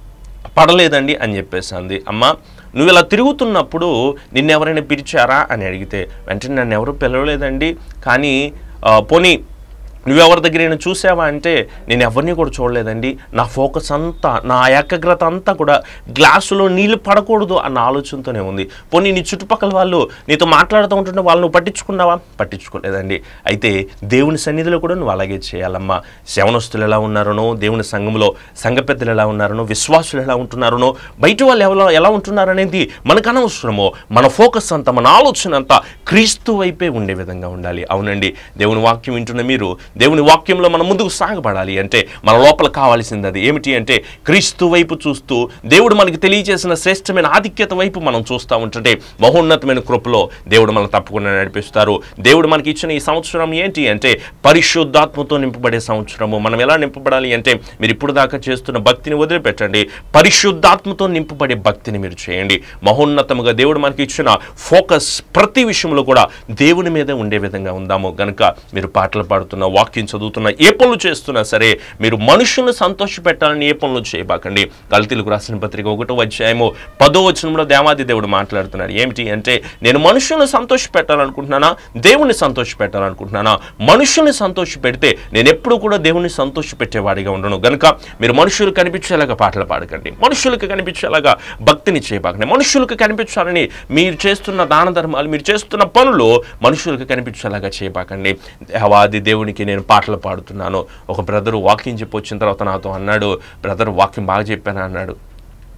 పడలేదండి అని చెప్పేసి అంది అమ్మ నువ్వు ఇలా తిరుగుతున్నప్పుడు నిన్నెవరైనా పిలిచారా అని అడిగితే వెంటనే నన్ను ఎవరు పిలవలేదండి కానీ ఆ, పోనీ నువ్వెవరి దగ్గరైనా చూసావా అంటే నేను ఎవరిని కూడా చూడలేదండి నా ఫోకస్ అంతా నా ఏకాగ్రత అంతా కూడా గ్లాసులో నీళ్లు పడకూడదు అన్న ఆలోచనతోనే ఉంది పోనీ నీ చుట్టుపక్కల వాళ్ళు నీతో మాట్లాడుతూ ఉంటుంటే వాళ్ళు నువ్వు పట్టించుకున్నావా పట్టించుకోలేదండి అయితే దేవుని సన్నిధిలో కూడా నువ్వు అలాగే చేయాలమ్మా శవనస్తులు ఎలా ఉన్నారనో దేవుని సంఘంలో సంఘ పెద్దలు ఎలా ఉన్నారనో విశ్వాసులు ఎలా ఉంటున్నారనో బయట వాళ్ళు ఎలా ఎలా ఉంటున్నారనేది మనకు అనవసరమో మన ఫోకస్ అంతా మన ఆలోచన అంతా క్రీస్తు వైపే ఉండే విధంగా ఉండాలి అవునండి దేవుని వాక్యం వింటున్న మీరు దేవుని వాక్యంలో మనం ముందుకు సాగపడాలి అంటే మన లోపల కావాల్సింది అది ఏమిటి అంటే క్రీస్తు వైపు చూస్తూ దేవుడు మనకి తెలియజేసిన శ్రేష్టమైన ఆధిక్యత వైపు మనం చూస్తూ ఉంటుంటే మహోన్నతమైన కృపలో దేవుడు మనం తప్పకుండా నడిపిస్తారు దేవుడు మనకి ఇచ్చిన ఈ సంవత్సరం ఏంటి అంటే పరిశుద్ధాత్మతో నింపబడే సంవత్సరము మనం ఎలా నింపబడాలి అంటే మీరు ఇప్పుడు దాకా చేస్తున్న భక్తిని వదిలిపెట్టండి పరిశుద్ధాత్మతో నింపబడే భక్తిని మీరు చేయండి మహోన్నతముగా దేవుడు మనకి ఇచ్చిన ఫోకస్ ప్రతి విషయంలో కూడా దేవుని మీదే ఉండే విధంగా ఉందాము గనుక మీరు పాటలు పాడుతున్న వాక్యం చదువుతున్న ఏ పనులు చేస్తున్నా సరే మీరు మనుషులను సంతోషపెట్టాలని ఏ పనులు చేయబాకండి కల్తీలకు రాసిన పత్రిక ఒకటో అధ్యాయము పదో వచనంలో దేవాది దేవుడు మాట్లాడుతున్నాడు ఏమిటి అంటే నేను మనుషులను సంతోష పెట్టాలనుకుంటున్నానా దేవుని సంతోష పెట్టాలనుకుంటున్నానా మనుషుల్ని సంతోష పెడితే నేను ఎప్పుడు కూడా దేవుని సంతోష పెట్టేవాడిగా ఉండను గనుక మీరు మనుషులు కనిపించేలాగా పాటలు పాడకండి మనుషులకు కనిపించేలాగా భక్తిని చేయబాకండి మనుషులకు కనిపించాలని మీరు చేస్తున్న దాన ధర్మాలు మీరు చేస్తున్న పనులు మనుషులకు కనిపించేలాగా చేయబాకండి దేవాది దేవునికి నేను పాటలు పాడుతున్నాను ఒక బ్రదరు వాక్యం చెప్పి వచ్చిన తర్వాత నాతో అన్నాడు బ్రదర్ వాక్యం బాగా చెప్పాను అన్నాడు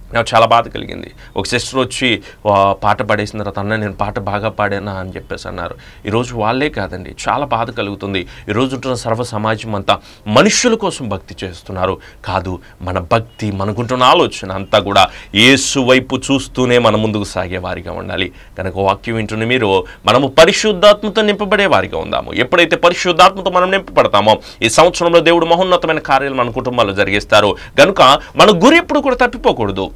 నాకు చాలా బాధ కలిగింది ఒక సిస్టర్ వచ్చి "వా, పాట పాడేసిన తర్వాత అన్న నేను పాట బాగా పాడానా అని చెప్పేసి అన్నారు ఈరోజు వాళ్ళే కాదండి చాలా బాధ కలుగుతుంది ఈరోజు ఉంటున్న సర్వ సమాజం అంతా మనుషుల కోసం భక్తి చేస్తున్నారు కాదు మన భక్తి మనకుంటున్న ఆలోచన అంతా కూడా యేసు వైపు చూస్తూనే మన ముందుకు సాగే వారిగా ఉండాలి కనుక వాక్యం వింటున్న మీరు మనము పరిశుద్ధాత్మతో నింపబడే వారిగా ఉందాము ఎప్పుడైతే పరిశుద్ధాత్మతో మనం నింపబడతామో ఈ సంవత్సరంలో దేవుడు మహోన్నతమైన కార్యాలు మన కుటుంబాల్లో జరిగిస్తారు కనుక మన గురి ఎప్పుడు కూడా తప్పిపోకూడదు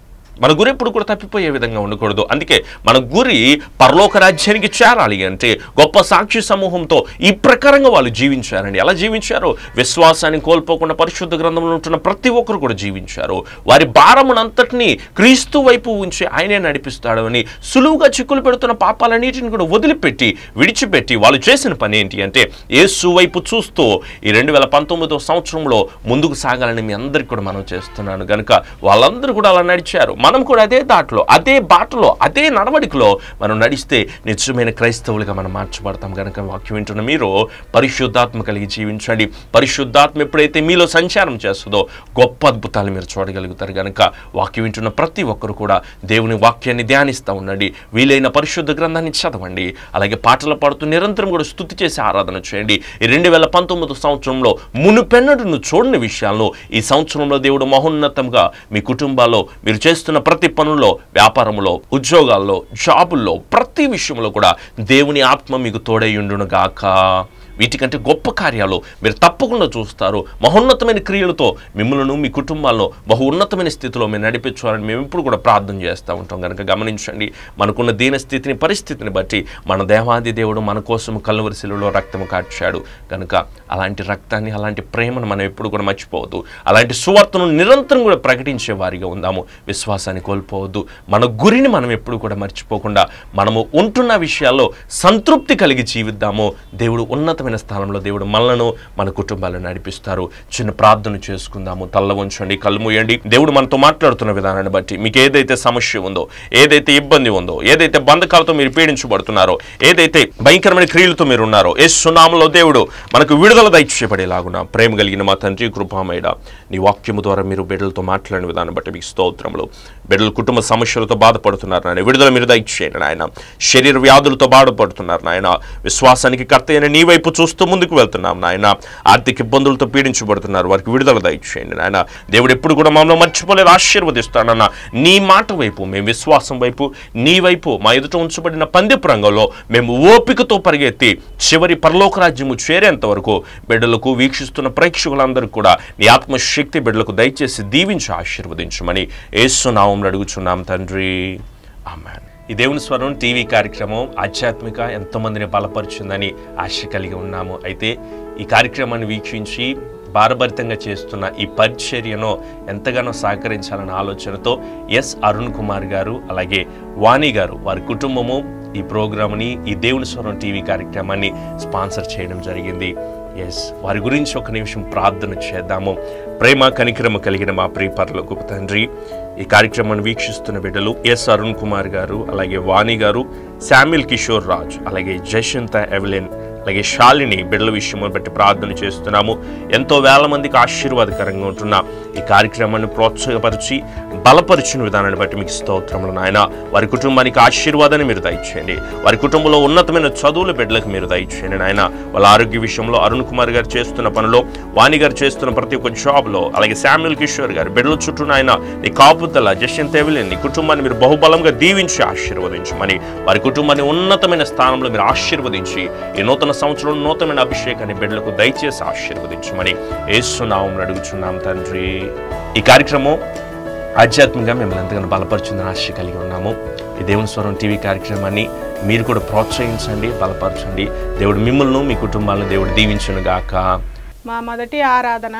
మన గురి ఎప్పుడు కూడా తప్పిపోయే విధంగా ఉండకూడదు అందుకే మన గురి పరలోక రాజ్యానికి చేరాలి అంటే గొప్ప సాక్షి సమూహంతో ఈ ప్రకారంగా వాళ్ళు జీవించారండి ఎలా జీవించారు విశ్వాసాన్ని కోల్పోకుండా పరిశుద్ధ గ్రంథంలో ఉంటున్న ప్రతి ఒక్కరు కూడా జీవించారు వారి భారమునంతటినీ క్రీస్తు వైపు ఉంచి ఆయనే నడిపిస్తాడు అని సులువుగా చిక్కులు పెడుతున్న పాపాలన్నిటిని కూడా వదిలిపెట్టి విడిచిపెట్టి వాళ్ళు చేసిన పని ఏంటి అంటే యేసు వైపు చూస్తూ ఈ రెండు వేల పంతొమ్మిదో సంవత్సరంలో ముందుకు సాగాలని మీ అందరికీ కూడా మనం చేస్తున్నాను కనుక వాళ్ళందరూ కూడా అలా నడిచారు మనం కూడా అదే దాటిలో అదే బాటలో అదే నడవడికలో మనం నడిస్తే నిజమైన క్రైస్తవులుగా మనం మార్చబడతాం కనుక వాక్యం వింటున్న మీరు పరిశుద్ధాత్మ కలిగి జీవించండి పరిశుద్ధాత్మ ఎప్పుడైతే మీలో సంచారం చేస్తుందో గొప్ప అద్భుతాలు మీరు చూడగలుగుతారు కనుక వాక్యం వింటున్న ప్రతి ఒక్కరు కూడా దేవుని వాక్యాన్ని ధ్యానిస్తూ ఉండండి వీలైన పరిశుద్ధ గ్రంథాన్ని చదవండి అలాగే పాటలు పాడుతూ నిరంతరం కూడా స్థుతి చేసి ఆరాధన చేయండి ఈ రెండు వేల పంతొమ్మిది సంవత్సరంలో మునుపెన్నడును చూడని విషయాలను ఈ సంవత్సరంలో దేవుడు మహోన్నతంగా మీ కుటుంబాల్లో మీరు చేస్తున్న ప్రతి పనుల్లో వ్యాపారంలో ఉద్యోగాల్లో జాబుల్లో ప్రతి విషయంలో కూడా దేవుని ఆత్మ మీకు తోడై ఉండును గాక వీటికంటే గొప్ప కార్యాలు మీరు తప్పకుండా చూస్తారు మహోన్నతమైన క్రియలతో మిమ్మల్ని మీ కుటుంబాలను బహు ఉన్నతమైన స్థితిలో మీరు నడిపించాలని మేము ఇప్పుడు కూడా ప్రార్థన చేస్తూ ఉంటాం కనుక గమనించండి మనకున్న దీన స్థితిని పరిస్థితిని బట్టి మన దేవాది దేవుడు మన కోసం కల్వరిశిలలో రక్తము కార్చాడు కనుక అలాంటి రక్తాన్ని అలాంటి ప్రేమను మనం ఎప్పుడు కూడా మర్చిపోవద్దు అలాంటి సువార్తను నిరంతరం కూడా ప్రకటించే వారిగా ఉందాము విశ్వాసాన్ని కోల్పోవద్దు మన గురిని మనం ఎప్పుడు కూడా మర్చిపోకుండా మనము ఉంటున్న విషయాల్లో సంతృప్తి కలిగి జీవిద్దాము దేవుడు ఉన్నతమైన స్థానంలో దేవుడు మనలను మన కుటుంబాలను నడిపిస్తారు చిన్న ప్రార్థన చేసుకుందాము తల్ల ఉంచండి కళ్ళు మూయండి దేవుడు మనతో మాట్లాడుతున్న విధానాన్ని బట్టి మీకు ఏదైతే సమస్య ఉందో ఏదైతే ఇబ్బంది ఉందో ఏదైతే బంధకాలతో మీరు పీడించబడుతున్నారో ఏదైతే భయంకరమైన క్రియలతో మీరు ఉన్నారో ఏ సునామంలో దేవుడు మనకు విడుదల దయచేపడేలాగున ప్రేమ కలిగిన మా తండ్రి కృపామయ్య నీ వాక్యము ద్వారా మీరు బిడ్డలతో మాట్లాడిన విధానం బట్టి మీకు స్తోత్రములు బిడ్డలు కుటుంబ సమస్యలతో బాధపడుతున్నారు నాయన విడుదల మీరు దయచేయండి నాయన శరీర వ్యాధులతో బాధపడుతున్నారు నాయన విశ్వాసానికి కర్త అయిన నీ వైపు చూస్తూ ముందుకు వెళ్తున్నాం నాయన ఆర్థిక ఇబ్బందులతో పీడించబడుతున్నారు వారికి విడుదల దయచేయండి నాయన దేవుడు ఎప్పుడు కూడా మమ్మల్ని మర్చిపోలేదు ఆశీర్వదిస్తాడన్న నీ మాట వైపు మేము విశ్వాసం వైపు నీ వైపు మా ఎదుట ఉంచబడిన పందెపు రంగంలో మేము ఓపికతో పరిగెత్తి చివరి పరలోక రాజ్యము చేరేంత వరకు బిడ్డలకు వీక్షిస్తున్న ప్రేక్షకులందరూ కూడా నీ ఆత్మశక్తి బిడ్డలకు దయచేసి దీవించి ఆశీర్వదించమని ఏసునామం అడుగుచున్నాం తండ్రి ఆమెన్ ఈ దేవుని స్వరం టీవీ కార్యక్రమం ఆధ్యాత్మిక ఎంతోమందిని బలపరుచుందని ఆశ కలిగి ఉన్నాము అయితే ఈ కార్యక్రమాన్ని వీక్షించి భారభరితంగా చేస్తున్న ఈ పరిచర్యను ఎంతగానో సహకరించాలన్న ఆలోచనతో ఎస్ అరుణ్ కుమార్ గారు అలాగే వాణి గారు వారి కుటుంబము ఈ ప్రోగ్రామ్ని ఈ దేవుని స్వరం టీవీ కార్యక్రమాన్ని స్పాన్సర్ చేయడం జరిగింది ఎస్ వారి గురించి ఒక నిమిషం ప్రార్థన చేద్దాము ప్రేమ కనికరమ కలిగిన మా ప్రియపర్ల గొప్ప తండ్రి ఈ కార్యక్రమాన్ని వీక్షిస్తున్న బిడ్డలు ఎస్ అరుణ్ కుమార్ గారు అలాగే వాణి గారు శామ్యుల్ కిషోర్ రాజ్ అలాగే జషంత ఎవెలిన్ అలాగే శాలిని బిడ్డల విషయం బట్టి ప్రార్థన చేస్తున్నాము ఎంతో వేల మందికి ఆశీర్వాదకరంగా ఉంటున్న ఈ కార్యక్రమాన్ని ప్రోత్సాహపరిచి బలపరిచిన విధానాన్ని బట్టి మీకు స్తోత్రములు నాయన వారి కుటుంబానికి ఆశీర్వాదాన్ని మీరు దయచేయండి వారి కుటుంబంలో ఉన్నతమైన చదువుల బిడ్డలకు మీరు దయచేయండి నాయన వాళ్ళ ఆరోగ్య విషయంలో అరుణ్ కుమార్ గారు చేస్తున్న పనిలో వాణి గారు చేస్తున్న ప్రతి ఒక్క జాబ్లో అలాగే శామ్యుల్ కిషోర్ గారు బిడ్డల చుట్టూ నాయన నీ కాపుదల జషన్ తెవిలిన్ నీ కుటుంబాన్ని మీరు బహుబలంగా దీవించి ఆశీర్వదించమని వారి కుటుంబాన్ని ఉన్నతమైన స్థానంలో మీరు ఆశీర్వదించి ఈ నూతన సంవత్సరం నూతనమైన అభిషేకాన్ని బిడ్డలకు దయచేసి ఆశీర్వదించమని ఏసునామం అడుగుచున్నాం తండ్రి ఈ కార్యక్రమం ఆధ్యాత్మికంగా మిమ్మల్ని ఎంతగానో బలపరుచుందని ఆశ కలిగి ఉన్నాము ఈ దేవుని స్వరం టీవీ కార్యక్రమాన్ని మీరు కూడా ప్రోత్సహించండి బలపరచండి దేవుడు మిమ్మల్ని మీ కుటుంబాలను దేవుడు దీవించును గాక మా మొదటి ఆరాధన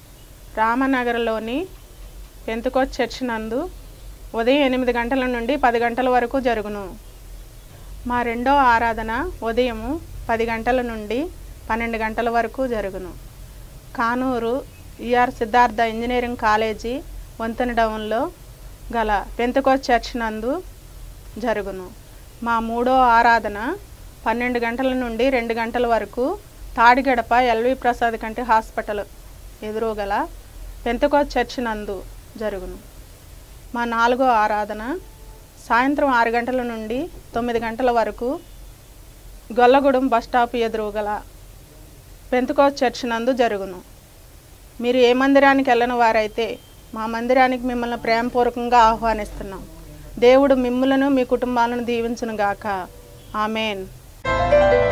రామనగర్లోని పెంతుకో చర్చ్ నందు ఉదయం ఎనిమిది గంటల నుండి పది గంటల వరకు జరుగును మా రెండో ఆరాధన ఉదయము పది గంటల నుండి పన్నెండు గంటల వరకు జరుగును Kanuru ER Siddhartha engineering college వంతెన డౌన్లో గల పెంతుకో చర్చ్ నందు జరుగును మా మూడో ఆరాధన పన్నెండు గంటల నుండి రెండు గంటల వరకు తాడిగడప ఎల్వి ప్రసాద్ కంటి హాస్పిటల్ ఎదురుగల పెంతకో చర్చ్ నందు జరుగును మా నాలుగో ఆరాధన సాయంత్రం ఆరు గంటల నుండి తొమ్మిది గంటల వరకు గొల్లగూడెం బస్ స్టాప్ ఎదురుగల పెంతుకోస్ చర్చ్ నందు జరుగును మీరు ఏ మందిరానికి వెళ్ళని వారైతే మా మందిరానికి మిమ్మల్ని ప్రేమపూర్వకంగా ఆహ్వానిస్తున్నాం దేవుడు మిమ్ములను మీ కుటుంబాలను దీవించును గాక ఆమెన్